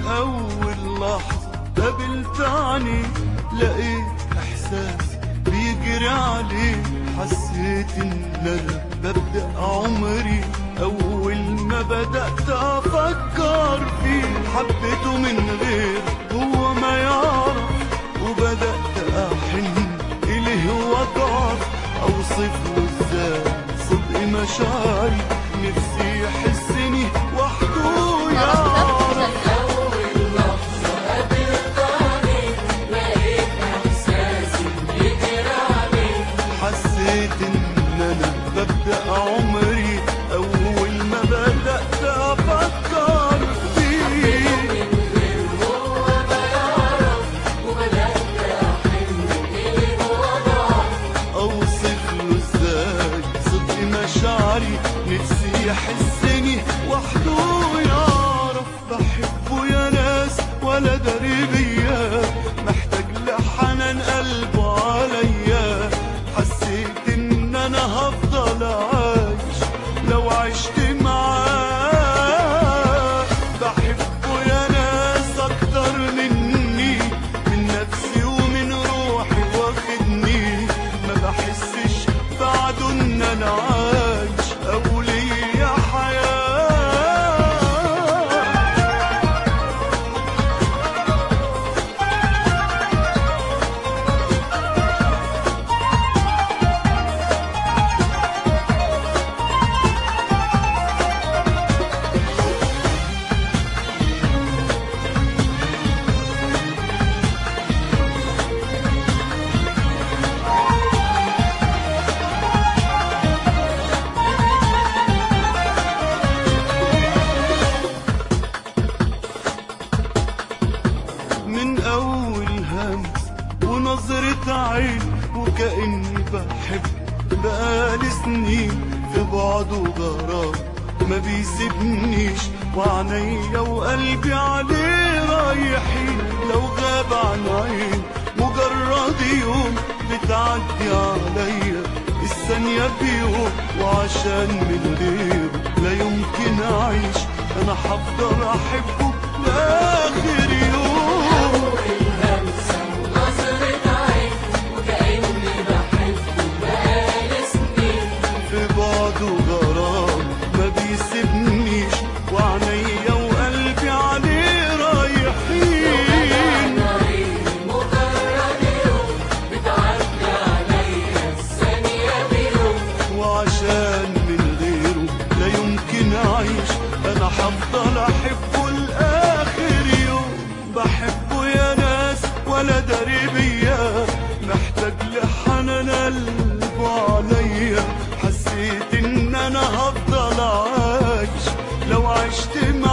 أول لحظة قابلت عني لقيت إحساس بيجري عليه حسيت إن أنا ببدأ عمري أول ما بدأت أفكر فيه حبيته من غير هو ما يعرف وبدأت أحن إليه وأضعف أوصفه إزاي صدق مشاعري نفسي يحسني وحده يعرف حسيت ان انا ببدأ عمري اول ما بدأت افكر فيه اوصف له ازاي صدق مشاعري نفسي يحسني وحده يعرف بحبه يا ناس ولا داري بيا محتاج لحنان قلبه عليا حسيت ان انا هفضل عايش لو عشت معاه بحبه يا ناس اكتر مني من نفسي ومن روحي واخدني ما بحسش بعده ان انا عايش او ليا حياه من أول همس ونظرة عين وكأني بحب بقالي سنين في بعضه غرام ما بيسيبنيش وعينيا وقلبي عليه رايحين لو غاب عن عين مجرد يوم بتعدي عليا الثانية بيوم وعشان من غيره لا يمكن أعيش أنا هفضل أحبه لآخر يوم في بعده غرام ما بيسيبنيش وعينيا وقلبي عليه رايحين وعشان من غيره لا يمكن أعيش أنا هفضل أحبه لآخر يوم بحبه يا ناس ولا داري بيا محتاج لحنان قلبه عليا حسيت إن أنا هفضل عايش لو عشت